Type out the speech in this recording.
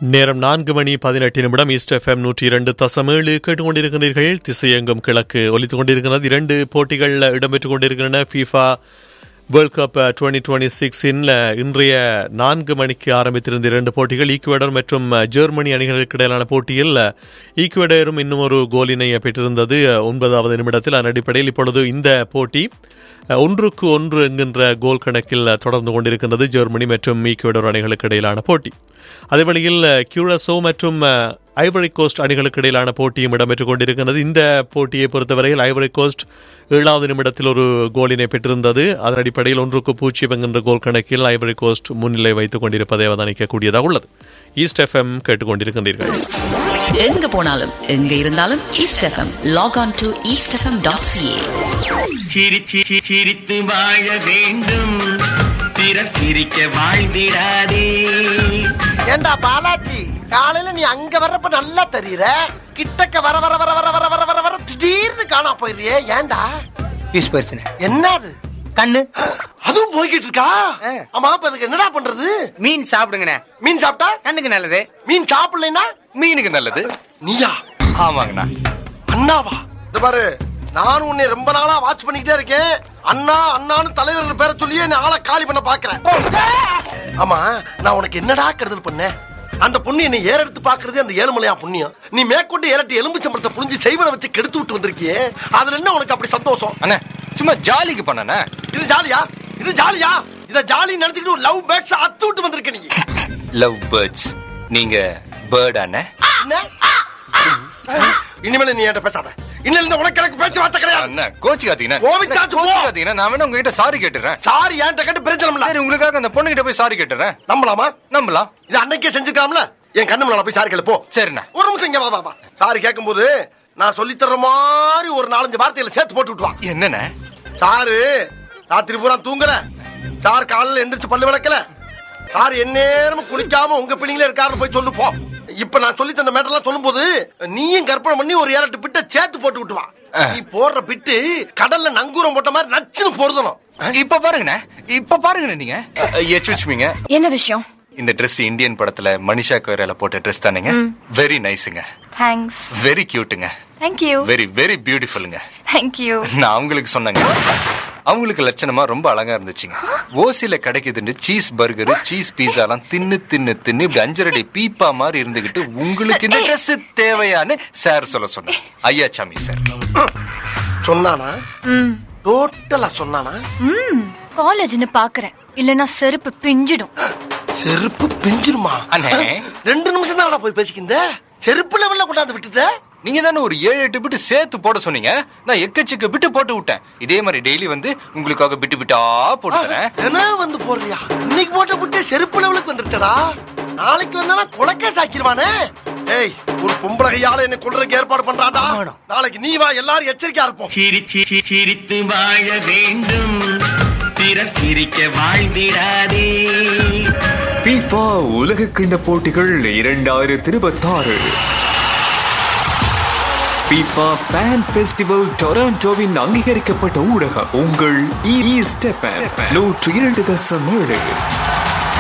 நேரம் நான்கு மணி பதினெட்டு நிமிடம் ஈஸ்ட் எஃப்எம் நூற்றி இரண்டு தசம் ஏழு கேட்டுக்கொண்டிருக்கிறீர்கள் திசையெங்கும் கிழக்கு ஒலித்துக் கொண்டிருக்கிறது இரண்டு போட்டிகளில் இடம்பெற்றுக் கொண்டிருக்கின்றன FIFA world cup twenty twenty சிக்ஸின் இன்றைய நான்கு மணிக்கு ஆரம்பித்திருந்த இரண்டு போட்டிகள் ஈக்குவேடர் மற்றும் ஜெர்மனி அணிகளுக்கு இடையிலான போட்டியில் ஈக்குவேடரும் இன்னும் ஒரு கோலினை பெற்றிருந்தது ஒன்பதாவது நிமிடத்தில் அதன் அடிப்படையில் இப்பொழுது இந்த போட்டி ஒன்றுக்கு ஒன்று என்கின்ற கோல் கணக்கில் தொடர்ந்து கொண்டிருக்கின்றது ஜெர்மனி மற்றும் ஈக்குவேடர் அணிகளுக்கு இடையிலான போட்டி அதே வழியில் கியூரசோ மற்றும் ஐவரி கோஸ்ட் அணிகளுக்கு இடையிலான போட்டியும் இடம்பெற்றுக் கொண்டிருக்கிறது இந்த போட்டியை பொறுத்தவரையில் ஐவரி கோஸ்ட் ஏழாவது நிமிடத்தில் ஒரு கோலினை பெற்றிருந்தது அதன் அடிப்படையில் ஒன்றுக்கு பூஜ்ஜியம் என்கின்ற கோல் கணக்கில் ஐவரி கோஸ்ட் முன்னிலை வைத்துக் கொண்டிருப்பதை அவதானிக்கக்கூடியதாக உள்ளது ஈஸ்ட் எஃப்எம் கேட்டுக்கொண்டிருக்கின்றீர்கள் எங்க போனாலும் எங்க இருந்தாலும் East FM log on to East FM dot CA சிரிச்சி சிரித்து வாழ வேண்டும் பிறர் சிரிக்க வாழ்ந்திடாதே ஏண்டா பாலாஜி காலையில நீ அங்க வர்றப்ப நல்லா தெரியற கிட்டக்க வர வர வர வர வர வர வர வர திடீர்னு காணா போயிடுறியே ஏண்டா பீஸ் போயிருச்சுனே என்னது கண்ணு அதுவும் போய்கிட்டு இருக்கா ஆ. ஆமா இப்ப அதுக்கு என்னடா பண்றது மீன் சாப்பிடுங்கண்ணே மீன் சாப்பிட்டா கண்ணுக்கு நல்லது மீன் சாப்பிடலைன்னா மீனுக்கு நல்லது நீயா ஆமாங்கண்ணா அண்ணாவா இந்த பாரு நானும் உன்னை ரொம்ப நாளா வாட்ச் பண்ணிக்கிட்டே இருக்கேன் அண்ணா அண்ணான்னு தலைவர் பேரை சொல்லியே நீ ஆளை காலி பண்ண பாக்குறேன் ஆமா நான் உனக்கு என்னடா கெடுதல் பண்ணேன் அந்த பொண்ணு என்னை ஏற எடுத்து பாக்குறதே அந்த ஏழுமலையா புண்ணியம் நீ மேற்கொண்டு ஏலட்டி எலும்பு சம்பளத்தை புரிஞ்சு செய்வனை வச்சு கெடுத்து விட்டு வந்திருக்கியே அதுல என்ன உனக்கு அப்படி சந்தோஷம் அண்ணா சும்மா ஜாலிக்கு பண்ணண்ணே இது ஜாலியா இது ஜாலியா இத ஜாலி நினைச்சுக்கிட்டு ஒரு லவ் பேக்ஸ் அத்து விட்டு வந்திருக்க நீ லவ் பேர்ட்ஸ் நீங்க பேர்ட் அண்ணே என்ன? இனிமேல நீ என்கிட்ட பேசாத இன்னில இருந்து உனக்கு எனக்கு பேச்சுவார்த்தை கிடையாது அண்ணா கோச்சிக்காதீங்கன்னா கோவிச்சாச்சு போ. கோச்சிக்காதீங்கன்னா நான் வேணா உங்ககிட்ட சாரி கேட்டுறேன் சாரி என்கிட்ட கேட்டு பிரச்சனை சரி உங்களுக்காக அந்த பொண்ணுகிட்ட போய் சாரி கேட்டுறேன் நம்பலாமா நம்பலாம் இது அன்னைக்கே செஞ்சுக்காமல என் கண்ணு முன்னால போய் சாரி கேளு போ சரிண்ணா ஒரு நிமிஷம் இங்க வா வா வா சாரி கேட்கும்போது நான் சொல்லி தர்ற மாதிரி ஒரு நாலஞ்சு வார்த்தையில சேர்த்து போட்டு விட்டு வா என்னண்ணே சாரு ராத்திரி பூரா தூங்கல சார் காலையில எந்திரிச்சு பல்லு விளக்கல சார் எந்நேரமும் குளிக்காம உங்க பிள்ளைங்களே இருக்காருன்னு போய் சொல்லு போ இப்ப நான் சொல்லி தந்த மேட்டர்லாம் சொல்லும்போது நீயும் கற்பனை பண்ணி ஒரு ஏழு எட்டு பிட்ட சேர்த்து போட்டு விட்டு வா நீ போடுற பிட்டு கடல்ல நங்கூரம் போட்ட மாதிரி நச்சுன்னு போடுதணும் இப்ப பாருங்கண்ணே இப்ப பாருங்கண்ணே நீங்க எச்சுச்சுமிங்க என்ன விஷயம் இந்த Dress இந்தியன் படத்துல மனிஷா கொய்ரால போட்ட ட்ரெஸ் தானுங்க வெரி நைஸுங்க தேங்க்ஸ் வெரி கியூட்டுங்க தேங்க்யூ வெரி வெரி பியூட்டிஃபுல்லுங்க தேங்க்யூ நான் அவங்களுக்கு சொன்னேங்க அவங்களுக்கு லட்சணமா ரொம்ப அழகா இருந்துச்சுங்க ஓசில கிடைக்குதுன்னு சீஸ் பர்கர் சீஸ் பீஸாலாம் தின்னு தின்னு தின்னு இப்படி அஞ்சரடி பீப்பா மாதிரி இருந்துகிட்டு உங்களுக்கு இந்த Dress தேவையான்னு சார் சொல்ல சொன்னேன் ஐயா சாமி சார் சொன்னானா டோட்டலா சொன்னானா ம் காலேஜ்னு பாக்குறேன் இல்லனா செருப்பு பிஞ்சிடும் செருப்பு பிஞ்சிருமா அண்ணே ரெண்டு நிமிஷம் தான் போய் பேசிக்கிந்த செருப்பு லெவல்ல கொண்டாந்து விட்டுட்ட நீங்க தானே ஒரு ஏழு எட்டு பிட்டு சேர்த்து போட சொன்னீங்க நான் எக்கச்சக்க பிட்டு போட்டு விட்டேன் இதே மாதிரி டெய்லி வந்து உங்களுக்காக பிட்டு பிட்டா போட்டு தரேன் என்ன வந்து போடுறியா இன்னைக்கு போட்ட புட்டு செருப்பு லெவலுக்கு வந்துருச்சடா நாளைக்கு வந்தானா குலக்கே சாக்கிடுவானே ஏய் ஒரு பொம்பளை கையால என்ன கொல்றதுக்கு ஏற்பாடு பண்றாடா நாளைக்கு நீ வா எல்லாரும் எச்சரிக்கையா இருப்போம் சிரிச்சி சிரித்து வாழ வேண்டும் பிறர் சிரிக்க வாழ்ந்திடாதே FIFA உலக கிண்ட போட்டிகள் இரண்டாயிரத்தி இருபத்தாறு FIFA ஃபேன் ஃபெஸ்டிவல் டொராண்டோவின் அங்கீகரிக்கப்பட்ட ஊடகம் உங்கள் ஈஸ்ட் நூற்று இரண்டு தசம் ஏழு